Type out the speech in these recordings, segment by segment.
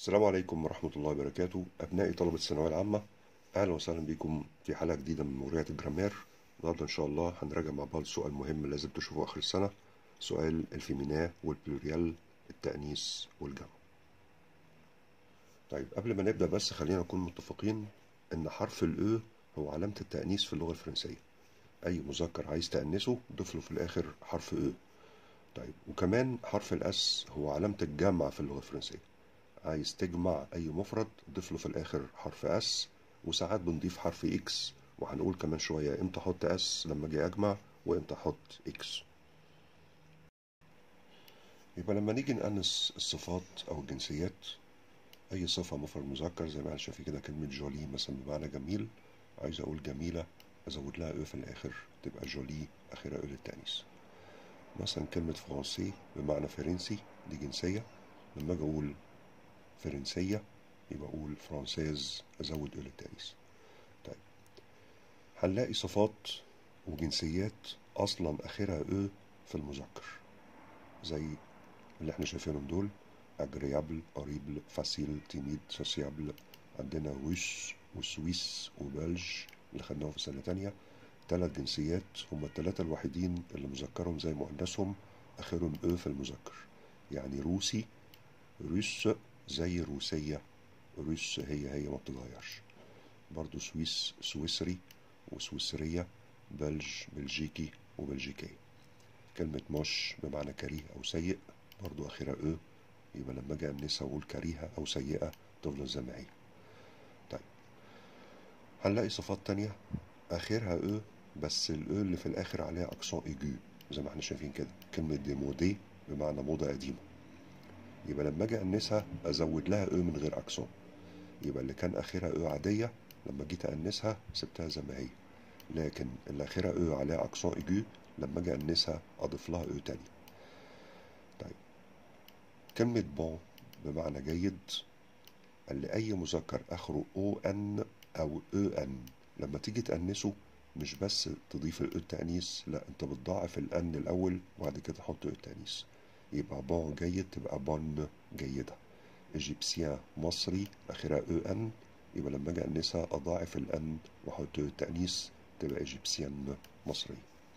السلام عليكم ورحمة الله وبركاته أبنائي طلبة الثانوية العامة أهلا وسهلا بكم في حلقة جديدة من موريات الجرامير النهاردة إن شاء الله هنراجع مع بعض سؤال مهم لازم تشوفوه آخر السنة سؤال الفيمينا والبلوريال التأنيث والجمع طيب قبل ما نبدأ بس خلينا نكون متفقين إن حرف الأو هو علامة التأنيث في اللغة الفرنسية أي مذكر عايز تأنسه ضيف له في الآخر حرف أو طيب وكمان حرف الأس هو علامة الجمع في اللغة الفرنسية عايز تجمع أي مفرد ضيف له في الآخر حرف أس وساعات بنضيف حرف إكس وهنقول كمان شوية إمتى أحط أس لما أجي أجمع وإمتى أحط إكس يبقى لما نيجي نأنس الصفات أو الجنسيات أي صفة مفرد مذكر زي ما احنا شايفين كده كلمة جولي مثلا بمعنى جميل عايز أقول جميلة أزود لها أو في الآخر تبقى جولي آخرها أو للتأنيث مثلا كلمة فرنسي بمعنى فرنسي دي جنسية لما أجي أقول فرنسية يبقى أقول فرانسيز أزود أو للتأنيث طيب هنلاقي صفات وجنسيات أصلا آخرها أو في المذكر زي اللي احنا شايفينهم دول agréable horrible facile timide sociable عندنا روس وسويس وبلج اللي خدناهم في سنة تانية تلات جنسيات هما التلاتة الوحيدين اللي مذكرهم زي مؤنثهم آخرهم أو في المذكر يعني روسي روس زي روسية روس هي هي ما بتتغيرش برضو سويس سويسري وسويسرية بلج بلجيكي وبلجيكية كلمة مش بمعنى كريه أو سيء برضو آخرها أو يبقى لما أجي أنسها وأقول كريهة أو سيئة تفضل زي ما هي طيب هنلاقي صفات تانية آخرها أو بس الأو اللي في الآخر عليها أكسون إيجو زي ما احنا شايفين كده كلمة ديمودي بمعنى موضة قديمة يبقى لما أجي أنسها أزود لها أو من غير أكسون يبقى اللي كان آخرها أو عادية لما جيت أنسها سبتها زي ما هي لكن اللي آخرها أو عليها أكسون إيجو لما أجي أنسها أضيف لها أو تاني طيب كلمة بون بمعنى جيد اللي أي مذكر آخره أو أن أو أو أن لما تيجي تأنسه مش بس تضيف الأو التأنيث لا أنت بتضاعف الأن الأول وبعد كده تحط أو التأنيث يبقى بون جيد تبقى بون جيدة إيجيبسيان مصري آخرها أو أن يبقى لما أجي أنسها أضاعف الأن وأحط أو التأنيث تبقى إيجيبسيان مصري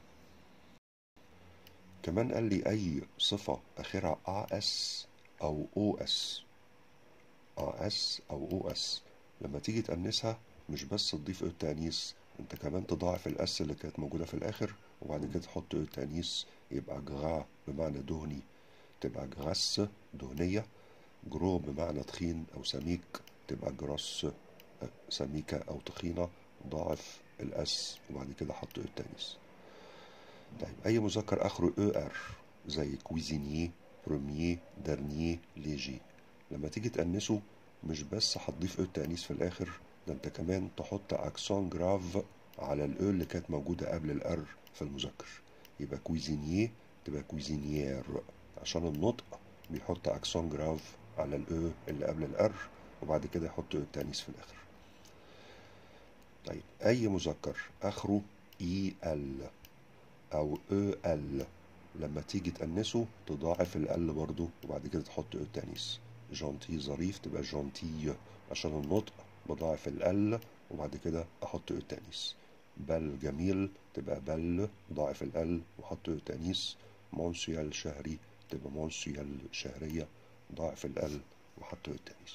كمان قال لي أي صفة آخرها AS أو OS AS أو OS لما تيجي تأنسها مش بس تضيف أو التأنيث أنت كمان تضاعف الأس اللي كانت موجودة في الآخر وبعد كده تحط أو التأنيث يبقى جرا بمعنى دهني تبقى جراس دهنية جرو بمعنى تخين أو سميك تبقى جراس سميكة أو تخينة ضاعف الأس وبعد كده حط أو التأنيث طيب أي مذكر آخره أو آر زي كويزينيي بروميي دارنيي ليجي لما تيجي تأنسه مش بس هتضيف أو التأنيث في الآخر ده أنت كمان تحط أكسون جراف على الأو اللي كانت موجودة قبل الأر في المذكر يبقى كويزينيي تبقى كويزينيير عشان النطق بيحط أكسون جراف على الأو اللي قبل الأر وبعد كده يحط أو التأنيث في الآخر طيب أي مذكر آخره إي ال أو أو ال لما تيجي تأنسه تضاعف ال برضه وبعد كده تحط أو التأنيث جونتي ظريف تبقى جونتي عشان النطق بضاعف ال وبعد كده أحط أو التأنيث بل جميل تبقى بل ضاعف ال وحط أو التأنيث مونسيال شهري تبقى مونسيال شهرية ضاعف ال وحط أو التأنيث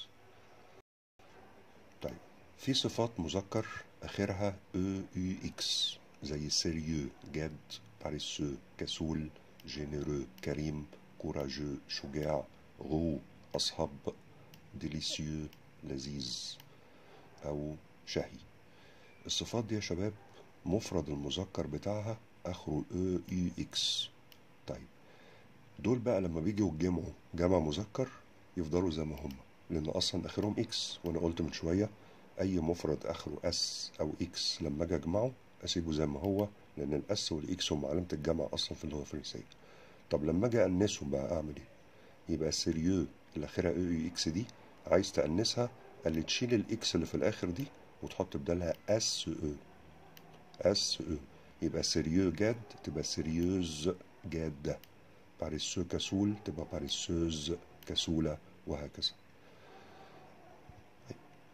طيب في صفات مذكر آخرها أو يو إكس زي سيريو جاد باريسو كسول جينيرو كريم كوراجو شجاع غو أصحب ديليسيو لذيذ أو شهي الصفات دي يا شباب مفرد المذكر بتاعها آخره أو يو إكس طيب دول بقى لما بيجوا يتجمعوا جمع مذكر يفضلوا زي ما هم لأن أصلا آخرهم إكس وأنا قلت من شوية أي مفرد آخره أس أو إكس لما أجي أجمعه أسيبه زي ما هو لأن الأس والإكس هم علامة الجمع أصلا في اللغة الفرنسية طب لما أجي أنسهم بقى أعمل إيه؟ يبقى سيريو اللي آخرها أو يو إكس دي عايز تأنسها اللي تشيل الإكس اللي في الآخر دي وتحط بدالها أس أو أس أو يبقى سيريو جاد تبقى سيريوز جادة باريسو كسول تبقى باريسوز كسولة وهكذا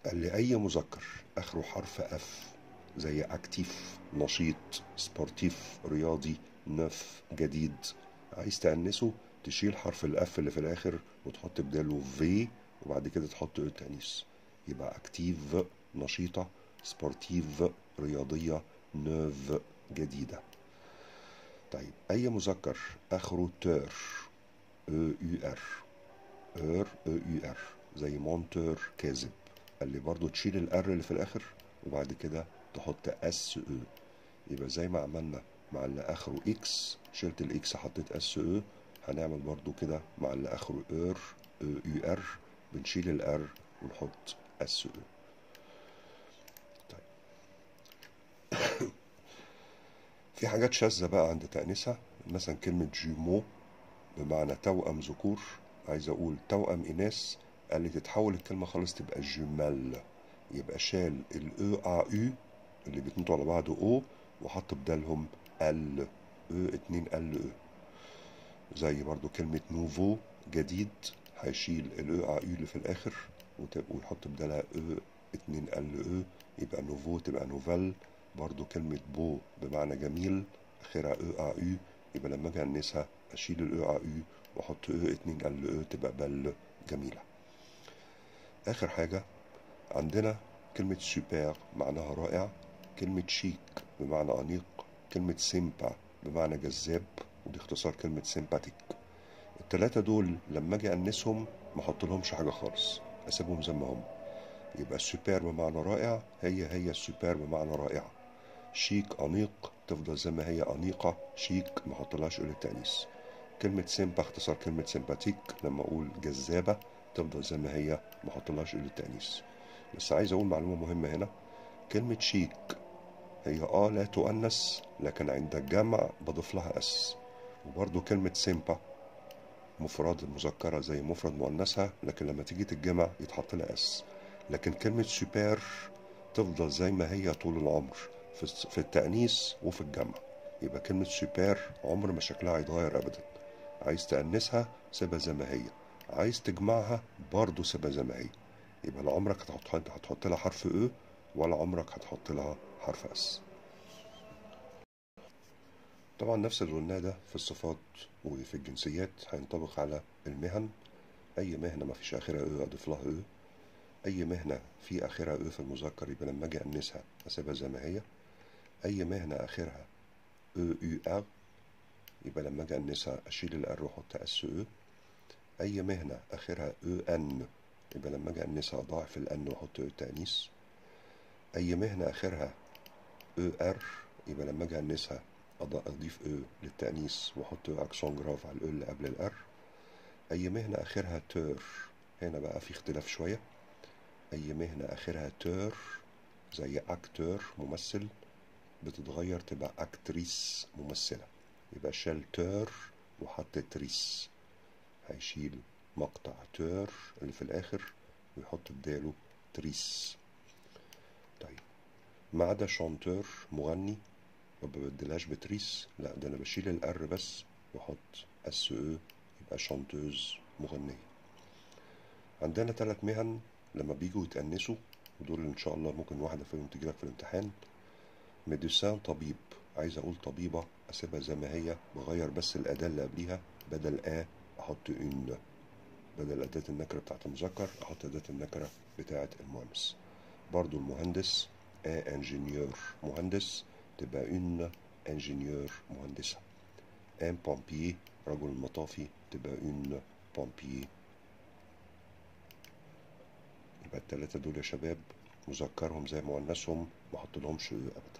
قال لي أي مذكر آخره حرف أف زي أكتيف نشيط سبورتيف رياضي نف جديد عايز تأنسه تشيل حرف الأف اللي في الآخر وتحط بداله في وبعد كده تحط او تأنيس يبقى أكتيف نشيطة سبورتيف رياضية نوف جديدة طيب أي مذكر آخره تير او يو ار ار او يو ار زي مونتور كاذب قال لي برضو تشيل الار اللي في الآخر وبعد كده تحط اس او يبقى زي ما عملنا مع اللي آخره اكس شلت الاكس حطيت اس او هنعمل برضو كده مع اللي آخره ار او يو ار بنشيل الار ونحط اس او في حاجات شاذة بقى عند تأنيسها مثلا كلمة جيمو بمعنى توأم ذكور عايز أقول توأم إناث قال لي تتحول الكلمة خالص تبقى جمال يبقى شال الأو أ يو اللي بيتنطوا على بعض أو وحط بدالهم ال أو اتنين ال أو زي برضو كلمة نوفو جديد هيشيل الأو أ يو اللي في الآخر ويحط بدالها أو اتنين ال أو يبقى نوفو تبقى نوفل برضو كلمة بو بمعنى جميل آخرها او ا يو يبقى لما اجي انسها اشيل الاو ا يو واحط او اتنين ال او تبقى بل جميلة اخر حاجة عندنا كلمة سوبر معناها رائع كلمة شيك بمعنى انيق كلمة سيمبا بمعنى جذاب ودي اختصار كلمة سيمباتيك التلاتة دول لما اجي انسهم ما احط لهمش حاجة خالص اسيبهم زي ما هم يبقى السوبر بمعنى رائع هي هي السوبر بمعنى رائعة شيك أنيق تفضل زي ما هي أنيقة شيك ما احطلهاش قول التأنيث كلمة سيمبا اختصار كلمة سيمباتيك لما أقول جذابة تفضل زي ما هي ما احطلهاش قول التأنيث بس عايز أقول معلومة مهمة هنا كلمة شيك هي آه لا تؤنث لكن عند الجمع بضيف لها اس وبرضو كلمة سيمبا مفرد المذكرة زي مفرد مؤنثها لكن لما تيجي تتجمع يتحط لها اس لكن كلمة سوبر تفضل زي ما هي طول العمر في التأنيث وفي الجمع يبقى كلمة سوبر عمر ما شكلها هيتغير أبدا عايز تأنسها سيبها زي ما هي عايز تجمعها برضه سيبها زي ما هي يبقى لا عمرك هتحط هتحط لها حرف او ولا عمرك هتحط لها حرف اس طبعا نفس اللي قلناه ده في الصفات وفي الجنسيات هينطبق على المهن اي مهنه ما فيش اخرها او اضيف لها او اي مهنه في اخرها او في المذكر يبقى لما اجي انسها اسيبها زي ما هي اي مهنه اخرها او يو ار يبقى لما اجي انسها اشيل الار واحط اس او اي مهنه اخرها او ان يبقى لما اجي انسها اضاعف الان واحط او تانيث اي مهنه اخرها او ار يبقى لما اجي انسها اضيف او للتانيث واحط اكسون جراف على الاو اللي قبل الار اي مهنه اخرها تور هنا بقى في اختلاف شويه اي مهنه اخرها تور زي اكتور ممثل بتتغير تبقى اكتريس ممثله يبقى شال تور وحط تريس هيشيل مقطع تور اللي في الاخر ويحط بداله تريس طيب ما عدا شانتور مغني ما ببدلهاش بتريس لا ده انا بشيل الار بس واحط اس او يبقى شانتوز مغنيه عندنا ثلاث مهن لما بيجوا يتأنسوا ودول ان شاء الله ممكن واحده فيهم تجيلك في الامتحان ميديسان طبيب عايز اقول طبيبه اسيبها زي ما هي بغير بس الاداه اللي قبليها بدل ا احط ان بدل اداه النكره بتاعت المذكر احط اداه النكره بتاعت المؤنث برضو المهندس ا انجينيور مهندس تبقى ان انجينيور مهندسه ان بومبيي رجل مطافي تبقى ان بومبيي يبقى التلاتة دول يا شباب مذكرهم زي مؤنثهم ما احط لهمش ابدا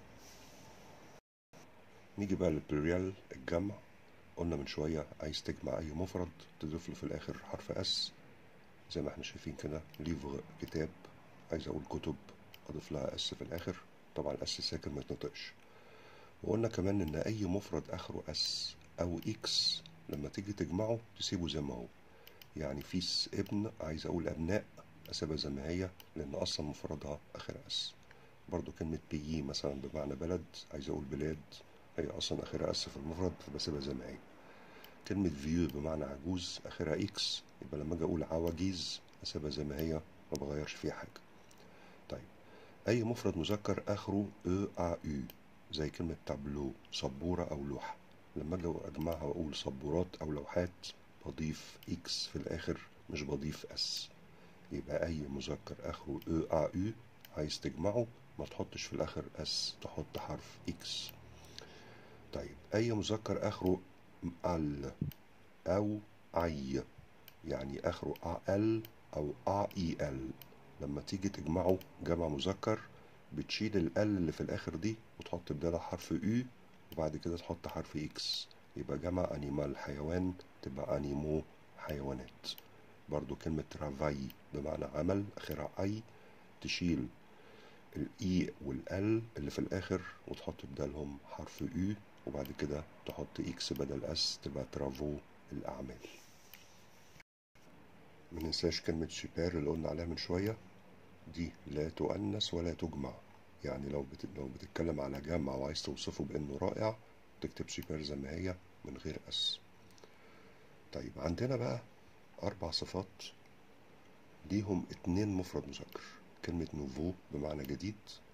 نيجي بقى للبلوريال الجمع قلنا من شوية عايز تجمع أي مفرد تضيف له في الآخر حرف اس زي ما احنا شايفين كده ليفغ كتاب عايز أقول كتب أضيف لها اس في الآخر طبعا الاس ساكن ما يتنطقش وقلنا كمان إن أي مفرد آخره اس أو اكس لما تيجي تجمعه تسيبه زي ما هو يعني فيس ابن عايز أقول أبناء أسيبها زي ما هي لأن أصلا مفردها آخر اس برضو كلمة بيي مثلا بمعنى بلد عايز أقول بلاد هي أصلا آخرها اس في المفرد فبسيبها زي ما هي كلمة فيو بمعنى عجوز آخرها إكس يبقى لما أجي أقول عواجيز أسيبها زي ما هي ما بغيرش فيها حاجة أي مفرد مذكر آخره أو أ يو زي كلمة تابلو سبورة أو لوحة لما أجي أجمعها وأقول سبورات أو لوحات بضيف إكس في الآخر مش بضيف أس يبقى أي مذكر آخره أو أ يو عايز تجمعه ما تحطش في الآخر أس تحط حرف إكس طيب أي مذكر آخره ال أو أي يعني آخره ال أو أي ال لما تيجي تجمعه جمع مذكر بتشيل ال اللي في الآخر دي وتحط بدالها حرف يو وبعد كده تحط حرف إكس يبقى جمع أنيمال حيوان تبقى أنيمو حيوانات برضو كلمة رافاي بمعنى عمل آخرها أي تشيل الإي والال اللي في الآخر وتحط بدالهم حرف يو وبعد كده تحط إكس بدل أس تبقى ترافو الأعمال مننساش كلمة سوبر اللي قلنا عليها من شوية دي لا تؤنث ولا تجمع يعني لو بت... لو بتتكلم على جمع وعايز توصفه بانه رائع تكتب سوبر زي ما هي من غير اس طيب عندنا بقى اربع صفات ليهم اتنين مفرد مذكر كلمة نوفو بمعنى جديد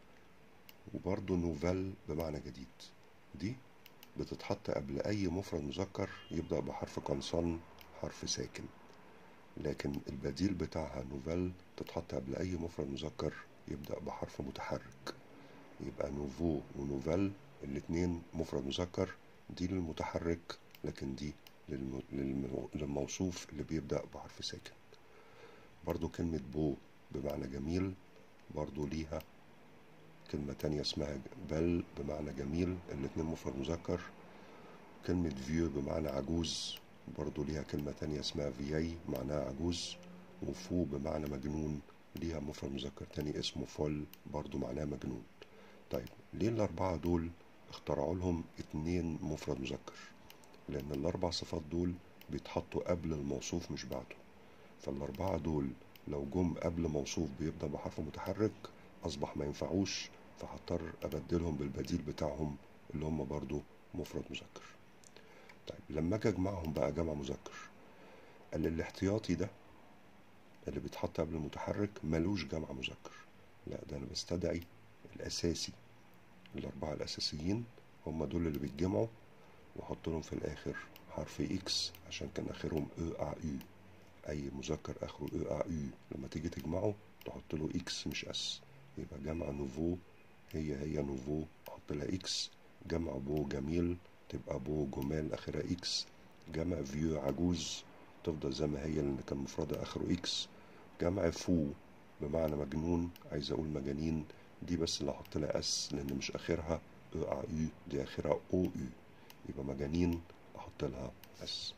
وبرضه نوفل بمعنى جديد دي بتتحط قبل اي مفرد مذكر يبدأ بحرف قنصان حرف ساكن لكن البديل بتاعها نوفل تتحط قبل أي مفرد مذكر يبدأ بحرف متحرك يبقى نوفو ونوفل الاتنين مفرد مذكر دي للمتحرك لكن دي للم... للم... للموصوف اللي بيبدأ بحرف ساكن برضو كلمة بو بمعنى جميل برضو ليها كلمة تانية اسمها بل بمعنى جميل الاتنين مفرد مذكر كلمة فيو بمعنى عجوز برضو ليها كلمة تانية اسمها فيي معناها عجوز وفو بمعنى مجنون ليها مفرد مذكر تاني اسمه فول برضو معناه مجنون طيب ليه الأربعة دول اخترعوا لهم اتنين مفرد مذكر لأن الأربع صفات دول بيتحطوا قبل الموصوف مش بعده فالأربعة دول لو جم قبل موصوف بيبدأ بحرف متحرك أصبح ما ينفعوش فهضطر أبدلهم بالبديل بتاعهم اللي هم برضو مفرد مذكر طيب لما اجي اجمعهم بقى جمع مذكر قال الاحتياطي ده اللي بيتحط قبل المتحرك ملوش جمع مذكر لا ده انا بستدعي الاساسي الاربعه الاساسيين هم دول اللي بيتجمعوا واحط لهم في الاخر حرف اكس عشان كان اخرهم او ا يو اي مذكر اخره او ا يو لما تيجي تجمعه تحط له اكس مش اس يبقى جمع نوفو هي هي نوفو احط لها اكس جمع بو جميل تبقى بو جمال اخرها اكس جمع فيو عجوز تفضل زي ما هي لان كان مفردها اخره اكس جمع فو بمعنى مجنون عايز اقول مجانين دي بس اللي احط لها اس لان مش اخرها او ا يو دي اخرها او يو يبقى مجانين احط لها اس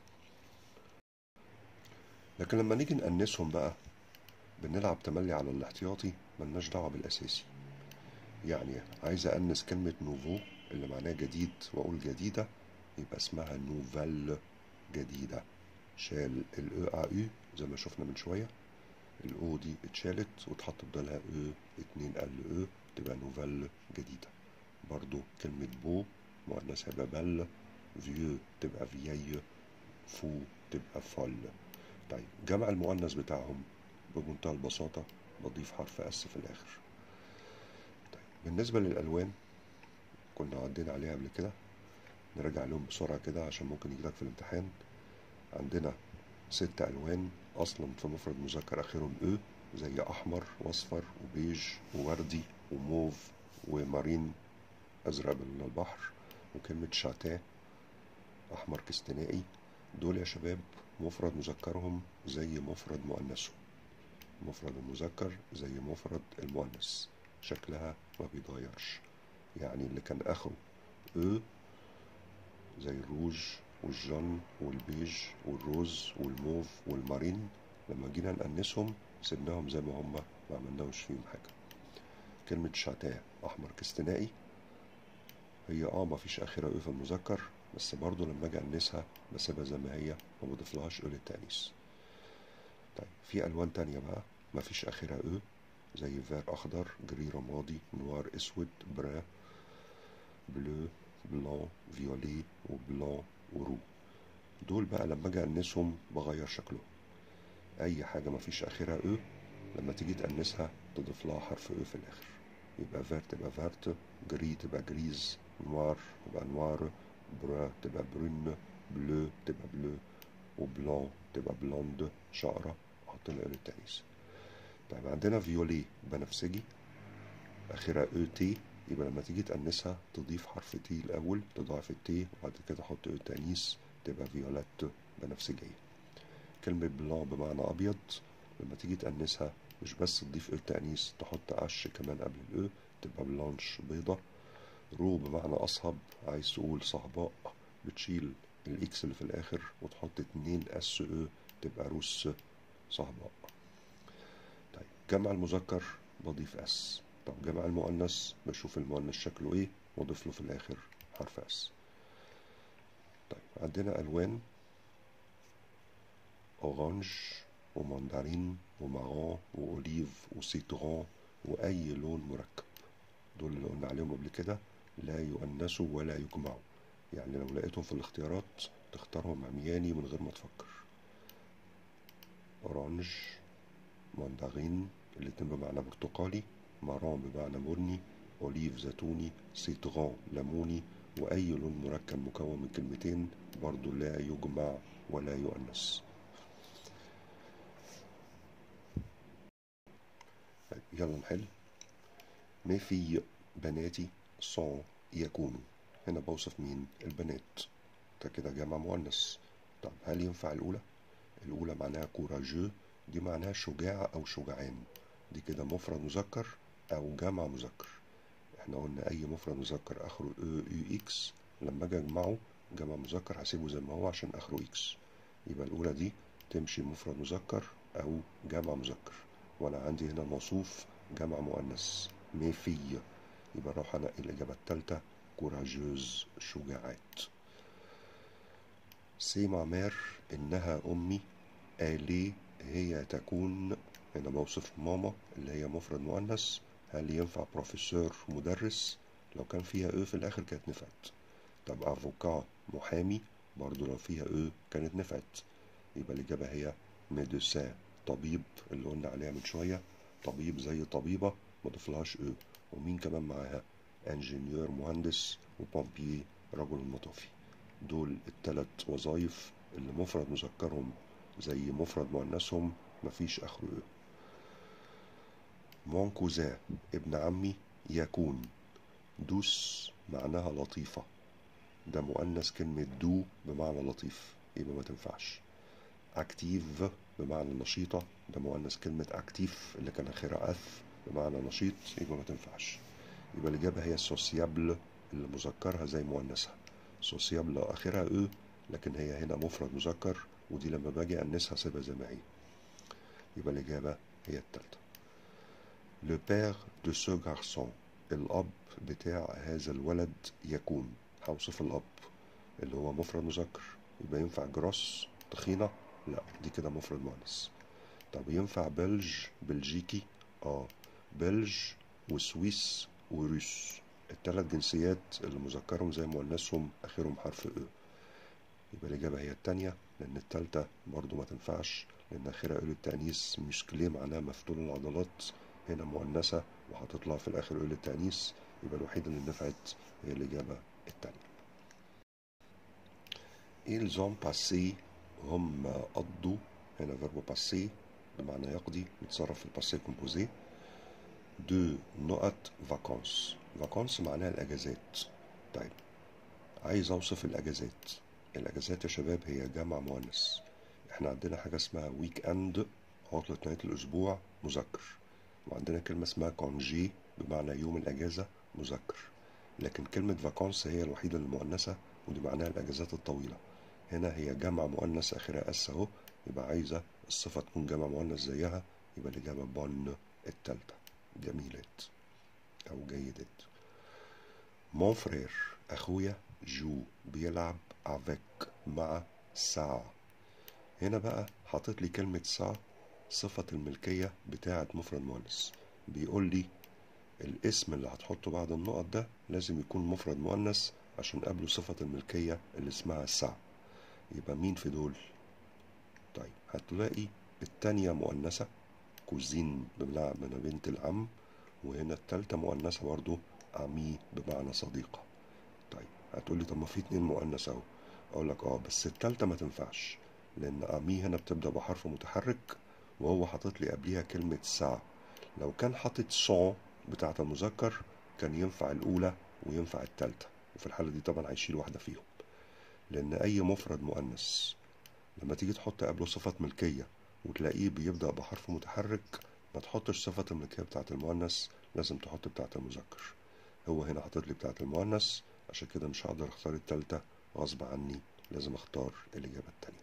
لكن لما نيجي نأنسهم بقى بنلعب تملي على الاحتياطي ملناش دعوة بالأساسي يعني عايز أنس كلمة نوفو اللي معناه جديد وأقول جديدة يبقى اسمها نوفل جديدة شال الاو ا يو زي ما شفنا من شوية الاو دي اتشالت واتحط بدالها او اتنين ال او تبقى نوفل جديدة برضو كلمة بو مؤنث هيبقى بل فيو تبقى فيي فو تبقى فول طيب جمع المؤنث بتاعهم بمنتهى البساطة بضيف حرف اس في الآخر طيب بالنسبة للألوان كنا عدينا عليها قبل كده نراجع عليهم بسرعة كده عشان ممكن يجيلك في الامتحان عندنا ست ألوان أصلا في مفرد مذكر آخرهم أو زي أحمر وأصفر وبيج ووردي وموف ومارين أزرق من البحر وكلمة شاتاه أحمر كستنائي دول يا شباب مفرد مذكرهم زي مفرد مؤنثه مفرد المذكر زي مفرد المؤنث شكلها ما بيتغيرش يعني اللي كان اخره او زي الروج والجن والبيج والروز والموف والمارين لما جينا نأنسهم سيبناهم زي ما هما ما عملناش فيهم حاجة كلمة شاتاه أحمر كستنائي هي اه ما فيش آخرها او في المذكر بس برضو لما اجي أنسها بسيبها زي ما هي ما بضيفلهاش او للتأنيث طيب في ألوان تانية بقى ما فيش آخرها او زي فير أخضر جري رمادي نوار أسود برا بلو بلان فيولي وبلان ورو دول بقى لما اجي أنسهم بغير شكلهم أي حاجة ما فيش آخرها او لما تيجي تأنسها تضيف لها حرف او في الآخر يبقى فير تبقى فيرت جري تبقى جريز نوار تبقى نوار برا تبقى برون بلو تبقى بلو وبلون تبقى بلوند شقرة أحط لها التانيث طيب عندنا فيولي بنفسجي آخرها او تي يبقى لما تيجي تأنسها تضيف حرف تي الأول تضاعف التي وبعد كده تحط او تانيث تبقى فيولات بنفسجية كلمة بلون بمعنى أبيض لما تيجي تأنسها مش بس تضيف او تأنيث تحط قش كمان قبل الاو تبقى بلانش بيضة رو بمعنى أصهب عايز تقول صهباء بتشيل الاكس اللي في الآخر وتحط اتنين اس او تبقى روس صهباء طيب جمع المذكر بضيف اس طب جمع المؤنث بشوف المؤنث شكله ايه واضيف له في الآخر حرف اس طيب عندنا ألوان أورانج ومندرين ومارون وأوليف وسيترون وأي لون مركب دول اللي قلنا عليهم قبل كده لا يؤنسوا ولا يجمعوا يعني لو لقيتهم في الاختيارات تختارهم عمياني من غير ما تفكر أورانج مندرين الاتنين بمعنى برتقالي مارون بمعنى بني أوليف زيتوني سيترون ليموني وأي لون مركب مكون من كلمتين برضو لا يجمع ولا يؤنس يلا نحل ما في بناتي صون يكونوا هنا بوصف مين البنات ده كده جمع مؤنث طب هل ينفع الأولى الأولى معناها كوراجو دي معناها شجاع أو شجعان دي كده مفرد مذكر أو جمع مذكر احنا قلنا أي مفرد مذكر آخره او يو إكس لما أجي أجمعه جمع مذكر هسيبه زي ما هو عشان آخره إكس يبقى الأولى دي تمشي مفرد مذكر أو جمع مذكر وأنا عندي هنا موصوف جمع مؤنث ميفي يبقى نروح أنقي الإجابة التالتة كوراجوز شجاعات سي معمار إنها أمي آلي هي تكون هنا موصف ماما اللي هي مفرد مؤنث هل ينفع بروفيسور مدرس لو كان فيها او في الآخر كانت نفعت طب افوكا محامي برضو لو فيها او كانت نفعت يبقى الإجابة هي ميدوسان طبيب اللي قلنا عليها من شوية طبيب زي طبيبة ما ضفلهاش او ومين كمان معاها انجينيور مهندس وبومبيي رجل مطافي دول التلات وظايف اللي مفرد مذكرهم زي مفرد مؤنثهم مفيش اخره او مون كوزان ابن عمي يكون دوس معناها لطيفة ده مؤنث كلمة دو بمعنى لطيف يبقى ما تنفعش اكتيف بمعنى نشيطة ده مؤنث كلمة اكتيف اللي كان اخرها اث بمعنى نشيط يبقى ما تنفعش يبقى الإجابة هي سوسيابل اللي مذكرها زي مؤنثها سوسيابل آخرها او لكن هي هنا مفرد مذكر ودي لما باجي أنسها سيبها زي ما هي يبقى الإجابة هي التالتة Le père de ce garçon الأب بتاع هذا الولد يكون هوصف الأب اللي هو مفرد مذكر يبقى ينفع جروس تخينة لا دي كده مفرد مؤنث طب ينفع بلج بلجيكي اه بلج وسويس وروس الثلاث جنسيات اللي مذكرهم زي مؤنثهم اخرهم حرف او يبقى الاجابه هي الثانيه لان الثالثه برضو ما تنفعش لان اخرها او للتانيث مش كليه معناها مفتول العضلات هنا مؤنثه وهتطلع في الاخر او للتانيث يبقى الوحيده اللي نفعت هي الاجابه الثانيه ils ont passé هم قضوا هنا فيربو باسي بمعنى يقضي بيتصرف في الباسي كومبوزي دو نقط فاكونس فاكونس معناها الأجازات طيب عايز أوصف الأجازات الأجازات يا شباب هي جمع مؤنث احنا عندنا حاجة اسمها ويك أند عطلة نهاية الأسبوع مذكر وعندنا كلمة اسمها كونجي بمعنى يوم الأجازة مذكر لكن كلمة فاكونس هي الوحيدة المؤنثة ودي معناها الأجازات الطويلة هنا هي جمع مؤنث آخرها أس أهو يبقى عايزة الصفة تكون جمع مؤنث زيها يبقى الإجابة بون التالتة جميلات أو جيدات مون فرير أخويا جو بيلعب افيك مع ساعة هنا بقى حاطط لي كلمة ساعة صفة الملكية بتاعة مفرد مؤنث بيقول لي الاسم اللي هتحطه بعد النقط ده لازم يكون مفرد مؤنث عشان قبله صفة الملكية اللي اسمها ساعة يبقى مين في دول طيب هتلاقي التانية مؤنثة كوزين بمعنى بنت العم وهنا التالتة مؤنثة برضو أمي بمعنى صديقة طيب هتقولي طب ما في اتنين مؤنث أهو أقول لك أه بس التالتة ما تنفعش لأن أمي هنا بتبدأ بحرف متحرك وهو حاطط لي قبليها كلمة ساعة لو كان حاطط سون بتاعة المذكر كان ينفع الأولى وينفع التالتة وفي الحالة دي طبعا هيشيل واحدة فيهم لأن أي مفرد مؤنث لما تيجي تحط قبله صفات ملكية وتلاقيه بيبدأ بحرف متحرك ما تحطش صفة الملكية بتاعة المؤنث لازم تحط بتاعة المذكر هو هنا حاطط لي بتاعة المؤنث عشان كده مش هقدر اختار التالتة غصب عني لازم اختار الإجابة التانية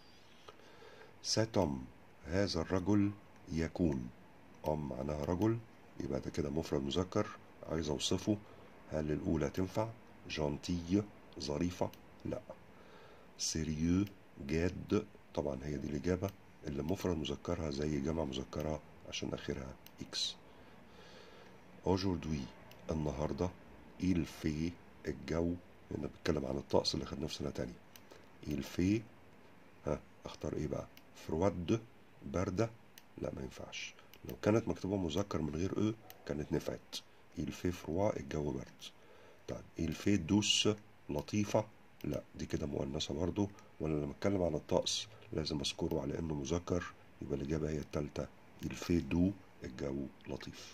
ساتم هذا الرجل يكون أم معناها رجل يبقى ده كده مفرد مذكر عايز أوصفه هل الأولى تنفع جانتي ظريفة لا سيريو جاد طبعا هي دي الإجابة اللي مفرد مذكرها زي جمع مذكرها عشان آخرها إكس aujourd'hui النهاردة il fait الجو هنا بتكلم عن الطقس اللي خدناه في سنة تانية il fait ها اختار ايه بقى فرود باردة لا ما ينفعش لو كانت مكتوبة مذكر من غير او كانت نفعت il fait froid الجو برد طيب il fait douce لطيفة لا دي كده مؤنثة برضو وانا لما اتكلم عن الطقس لازم اذكره على انه مذكر يبقى الاجابة هي التالتة il fait doux الجو لطيف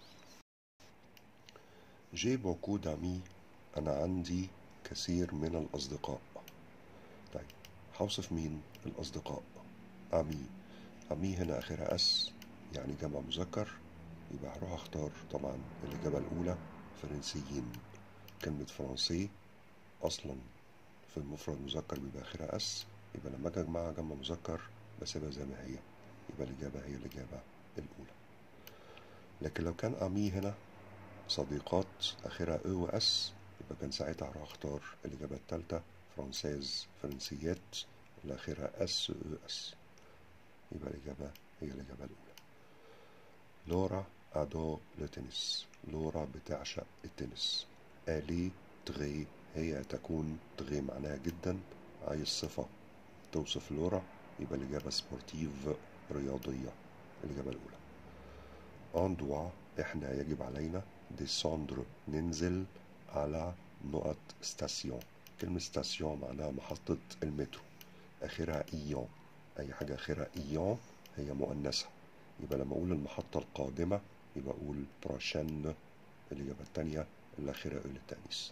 j'ai beaucoup d'amis انا عندي كثير من الاصدقاء طيب هوصف مين الاصدقاء امي امي هنا اخرها اس يعني جمع مذكر يبقى هروح اختار طبعا الاجابه الاولى فرنسيين كلمه فرنسي اصلا في المفرد مذكر بيبقى اخرها اس يبقى لما اجي اجمعها جمع مذكر بسيبها زي ما هي يبقى الاجابه هي الاجابه الاولى لكن لو كان امي هنا صديقات اخرها او واس يبقى كان ساعتها هروح اختار الاجابه الثالثه فرانسيز فرنسيات اللي اخرها اس او اس يبقى الاجابه هي الاجابه الاولى لورا ادو لتنس لورا بتعشق التنس الي تغي هي تكون تغي معناها جدا عايز صفه توصف لورا يبقى الاجابه سبورتيف رياضيه الاجابه الاولى ان دوا احنا يجب علينا ديسوندر ننزل على نقط ستاسيون كلمة ستاسيون معناها محطة المترو آخرها إيون أي حاجة آخرها إيون هي مؤنثة يبقى لما أقول المحطة القادمة يبقى أقول بروشين الإجابة التانية اللي آخرها أو للتأنيث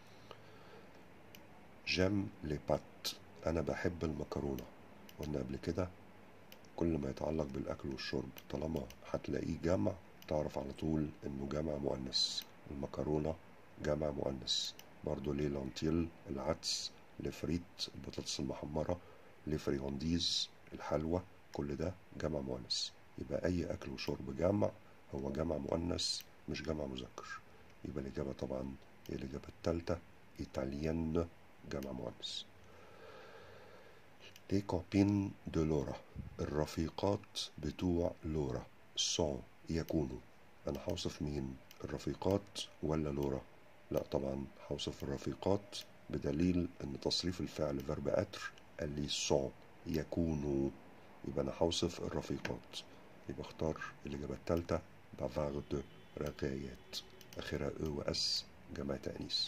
جيم لي بات أنا بحب المكرونة قلنا قبل كده كل ما يتعلق بالأكل والشرب طالما هتلاقيه جمع تعرف على طول إنه جمع مؤنث المكرونة جمع مؤنث برضو ليه لانتيل العدس لفريت البطاطس المحمرة لفريونديز الحلوى كل ده جمع مؤنث يبقى أي أكل وشرب جمع هو جمع مؤنث مش جمع مذكر يبقى الإجابة طبعا هي الإجابة التالتة إيطاليان جمع مؤنث لي كوبين دو لورا الرفيقات بتوع لورا سون يكونوا أنا هوصف مين الرفيقات ولا لورا لا طبعا هوصف الرفيقات بدليل ان تصريف الفعل فيرب اتر قال لي سون يكونوا يبقى انا هوصف الرفيقات يبقى اختار الاجابه الثالثه بافارد رغايات اخرها او واس جمع تانيث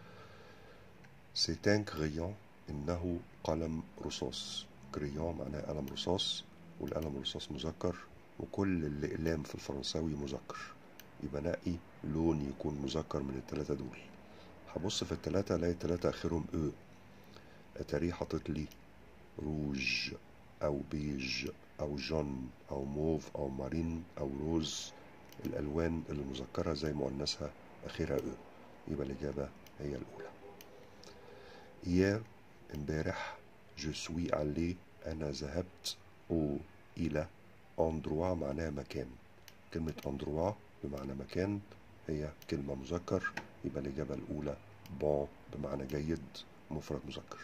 سيتان كريون انه قلم رصاص كريون معناه قلم رصاص والقلم الرصاص مذكر وكل الاقلام في الفرنساوي مذكر يبقى نقي لون يكون مذكر من التلاتة دول هبص في التلاتة الاقي التلاتة اخرهم او اتاريه حاطط لي روج او بيج او جون او موف او مارين او روز الالوان اللي مذكرة زي مؤنثها اخرها او يبقى الاجابة هي الاولى hier امبارح je suis allé انا ذهبت او الى endroit معناها مكان كلمة endroit بمعنى مكان هي كلمة مذكر يبقى الإجابة الأولى بون بمعنى جيد مفرد مذكر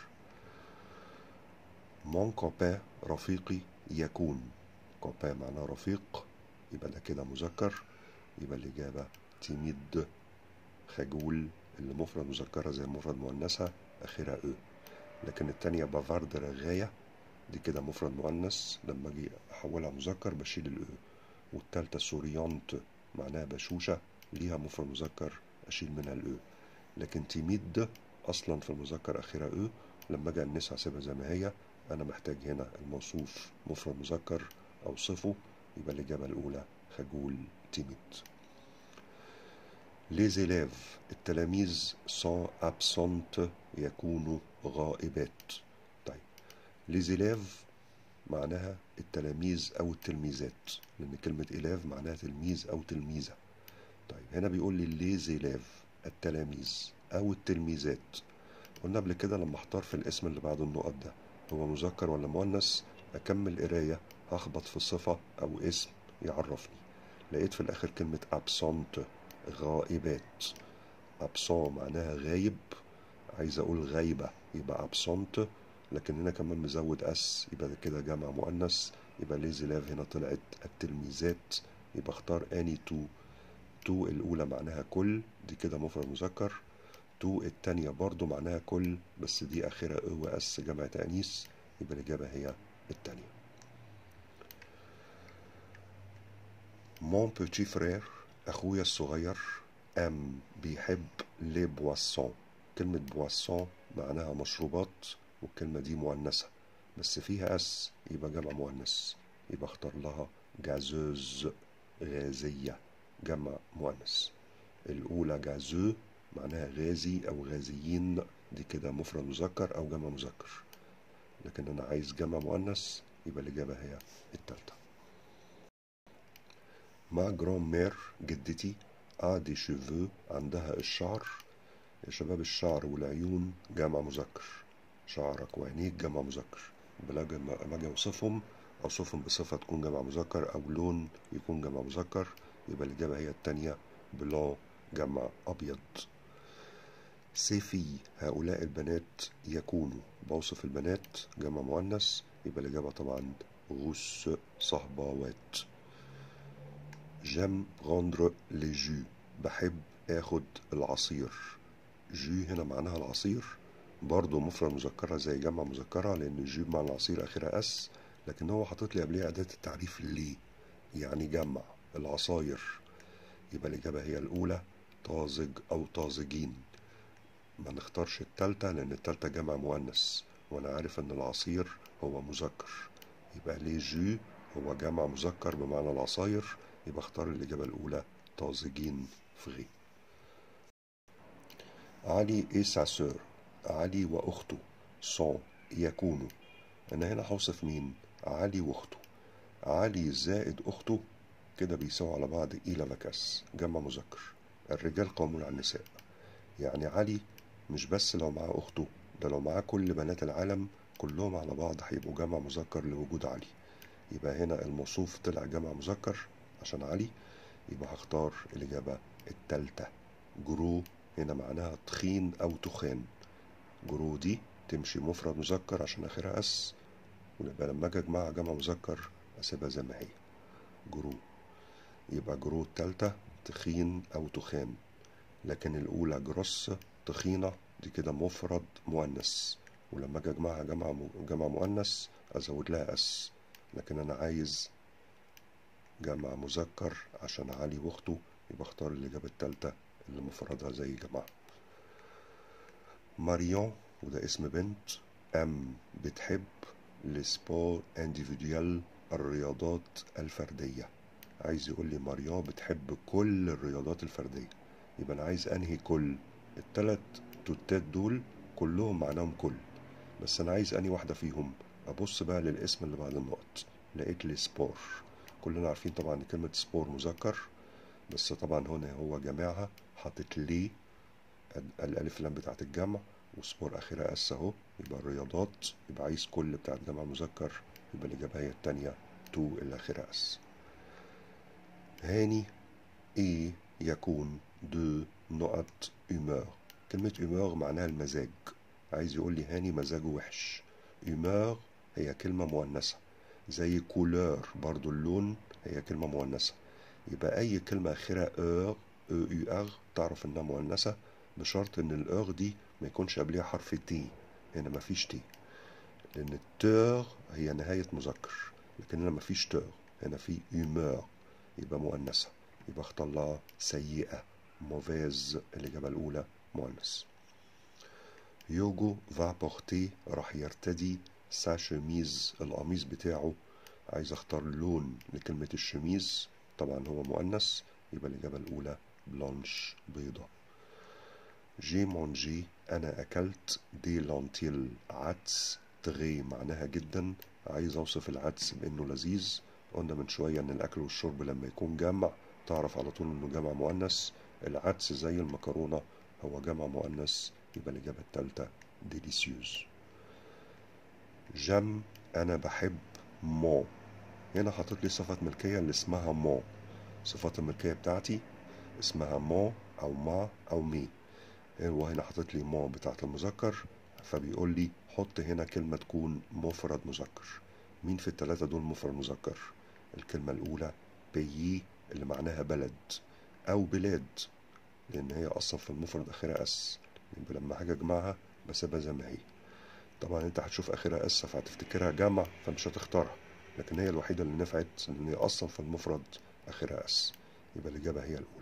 مون كوبا رفيقي يكون كوبا معناه رفيق يبقى ده كده مذكر يبقى الإجابة تيميد خجول اللي مفرد مذكرة زي مفرد مؤنثها آخرها أو لكن التانية بافارد رغاية دي كده مفرد مؤنث لما أجي أحولها مذكر بشيل الأو والتالتة سوريانت معناها بشوشة ليها مفرد مذكر أشيل منها الأو لكن تيميد أصلا في المذكر آخرها أو لما أجي أنسها أسيبها زي ما هي أنا محتاج هنا الموصوف مفرد مذكر أوصفه يبقى الإجابة الأولى خجول تيميد Les élèves التلاميذ sont absentes يكونوا غائبات طيب les élèves معناها التلاميذ أو التلميذات لأن كلمة إلاف معناها تلميذ أو تلميذة طيب هنا بيقول لي ليز إلاف التلاميذ أو التلميذات قلنا قبل كده لما احتار في الاسم اللي بعد النقط ده هو مذكر ولا مؤنث أكمل قراية هخبط في صفة أو اسم يعرفني لقيت في الآخر كلمة absent غائبات absent معناها غايب عايز أقول غايبة يبقى absent لكن هنا كمان مزود اس يبقى ده كده جمع مؤنث يبقى ليزي لاف هنا طلعت التلميذات يبقى اختار اني تو تو الاولى معناها كل دي كده مفرد مذكر تو التانية برضو معناها كل بس دي اخرها او اس جمع تانيث يبقى الاجابه هي التانية مون بوتي فرير اخويا الصغير ام بيحب لي بواسون كلمة بواسون معناها مشروبات والكلمة دي مؤنثة بس فيها اس يبقى جمع مؤنث يبقى اختار لها جازوز غازية جمع مؤنث الأولى جازو معناها غازي أو غازيين دي كده مفرد مذكر أو جمع مذكر لكن أنا عايز جمع مؤنث يبقى الإجابة هي التالتة مع جرام مير جدتي ا دي شيفو عندها الشعر يا شباب الشعر والعيون جمع مذكر شعرك وعينيك جمع مذكر بلاجي لما اجي اوصفهم اوصفهم بصفه تكون جمع مذكر او لون يكون جمع مذكر يبقى الاجابه هي التانية بلون جمع ابيض سيفي هؤلاء البنات يكونوا بوصف البنات جمع مؤنث يبقى الاجابه طبعا غس صهباوات جيم غوندر لي جو بحب اخد العصير جو هنا معناها العصير برضه مفرد مذكرة زي جمع مذكرة لأن الجيب مع العصير آخرها أس لكن هو حاطط لي قبلها أداة التعريف ليه يعني جمع العصاير يبقى الإجابة هي الأولى طازج أو طازجين ما نختارش التالتة لأن التالتة جمع مؤنث وأنا عارف إن العصير هو مذكر يبقى ليه جو هو جمع مذكر بمعنى العصاير يبقى اختار الإجابة الأولى طازجين فغي علي إيه ساسور علي وأخته صون يكونوا أنا هنا هوصف مين علي وأخته علي زائد أخته كده بيساوي على بعض إلى مكاس جمع مذكر الرجال قوامون على النساء يعني علي مش بس لو معاه أخته ده لو معاه كل بنات العالم كلهم على بعض هيبقوا جمع مذكر لوجود علي يبقى هنا الموصوف طلع جمع مذكر عشان علي يبقى هختار الإجابة التالتة جرو هنا معناها تخين أو تخان جرو دي تمشي مفرد مذكر عشان آخرها أس ونبقى لما أجي أجمعها جمع مذكر أسيبها زي ما هي جرو يبقى جرو التالتة تخين أو تخان لكن الأولى جرس تخينة دي كده مفرد مؤنث ولما أجي أجمعها جمع جمع مؤنث أزود لها أس لكن أنا عايز جمع مذكر عشان علي واخته يبقى اختار الإجابة التالتة اللي مفردها زي جماعة ماريون وده اسم بنت أم بتحب السبور انديفيديال الرياضات الفردية عايز يقول لي ماريون بتحب كل الرياضات الفردية يبقى أنا عايز أنهي كل التلات توتات دول كلهم معناهم كل بس أنا عايز أنهي واحدة فيهم أبص بقى للاسم اللي بعد النقط لقيت لي سبور كلنا عارفين طبعا ان كلمة سبور مذكر بس طبعا هنا هو جماعها حاطط لي الألف لام بتاعت الجمع وسبور آخرها أس أهو يبقى الرياضات يبقى عايز كل بتاعت جمع مذكر يبقى الإجابة هي التانية تو اللي آخرها أس هاني إيه يكون دو نقط humeur كلمة humeur معناها المزاج عايز يقول لي هاني مزاجه وحش humeur هي كلمة مؤنثة زي كولور برضو اللون هي كلمة مؤنثة يبقى أي كلمة آخرها أور أو يو أر تعرف إنها مؤنثة بشرط إن الأور دي ما يكونش قبلها حرف تي هنا مفيش تي لأن التور هي نهاية مذكر لكن هنا مفيش تور هنا في humeur يبقى مؤنثة يبقى اختار لها سيئة موفيز الإجابة الأولى مؤنث يوجو فا بورتي راح يرتدي سا شميز القميص بتاعه عايز اختار لون لكلمة الشميز طبعا هو مؤنث يبقى الإجابة الأولى بلانش بيضة جي مونجي أنا أكلت دي لانتيل عدس تغي معناها جدا عايز أوصف العدس بإنه لذيذ قلنا من شوية إن الأكل والشرب لما يكون جمع تعرف على طول إنه جمع مؤنث العدس زي المكرونة هو جمع مؤنث يبقى الإجابة التالتة ديليسيوز جم أنا بحب مو هنا حاطط لي صفة ملكية اللي اسمها مو صفات الملكية بتاعتي اسمها مو أو ما أو مي هو هنا حاطط لي مو بتاعت المذكر فبيقول لي حط هنا كلمة تكون مفرد مذكر مين في التلاتة دول مفرد مذكر الكلمة الأولى بيي اللي معناها بلد أو بلاد لأن هي أصلا في المفرد آخرها أس يبقى لما حاجة أجمعها بسيبها زي ما هي طبعا أنت هتشوف آخرها أس فهتفتكرها جمع فمش هتختارها لكن هي الوحيدة اللي نفعت إن هي أصلا في المفرد آخرها أس يبقى الإجابة هي الأولى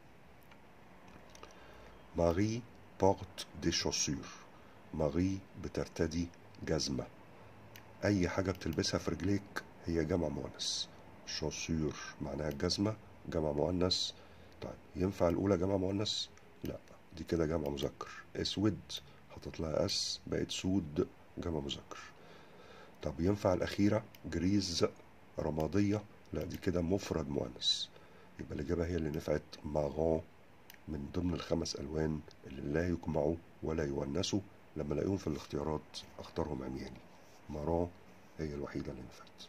ماري بورت دي شوسور ماري بترتدي جزمة أي حاجة بتلبسها في رجليك هي جمع مؤنث شوسور معناها الجزمة جمع مؤنث طيب ينفع الأولى جمع مؤنث؟ لا دي كده جمع مذكر اسود حطيت لها اس بقت سود جمع مذكر طب ينفع الأخيرة جريز رمادية لا دي كده مفرد مؤنث يبقى الإجابة هي اللي نفعت ماغون من ضمن الخمس ألوان اللي لا يجمعوا ولا يونسوا لما الاقيهم في الاختيارات اختارهم عمياني مارون هي الوحيدة اللي نفعت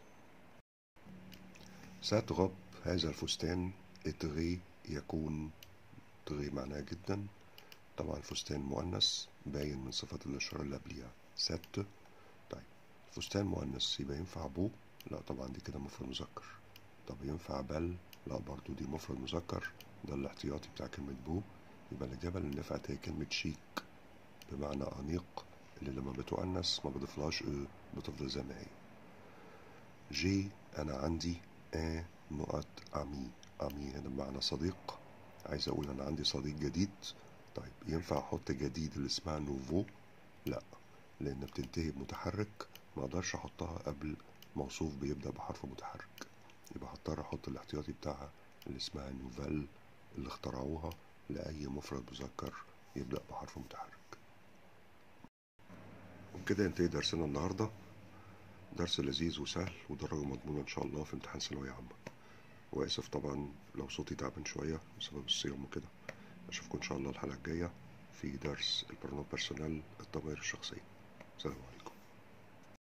سات غب هذا الفستان اتغي يكون تغي معناها جدا طبعا الفستان مؤنث باين من صفة الإشارة اللي قبليها سات طيب الفستان مؤنث يبقى ينفع بو لا طبعا دي كده مفرد مذكر طب ينفع بل لا برضو دي مفرد مذكر ده الاحتياطي بتاع كلمة بو يبقى الإجابة اللي نفعت هي كلمة شيك بمعنى أنيق اللي لما بتؤنث ما بضيفلهاش أو بتفضل زي ما هي جي أنا عندي ان نقط أمي أمي هنا بمعنى صديق عايز أقول أنا عندي صديق جديد طيب ينفع أحط جديد اللي اسمها نوفو لا لأن بتنتهي بمتحرك ما أقدرش أحطها قبل موصوف بيبدأ بحرف متحرك يبقى هضطر أحط الاحتياطي بتاعها اللي اسمها نوفال اللي اخترعوها لأي مفرد مذكر يبدأ بحرف متحرك وبكده ينتهي درسنا النهاردة درس لذيذ وسهل ودرجة مضمونة إن شاء الله في امتحان ثانوية عامة وآسف طبعا لو صوتي تعبان شوية بسبب الصيام وكده أشوفكم إن شاء الله الحلقة الجاية في درس البرنامج بيرسونال الضمائر الشخصية سلام عليكم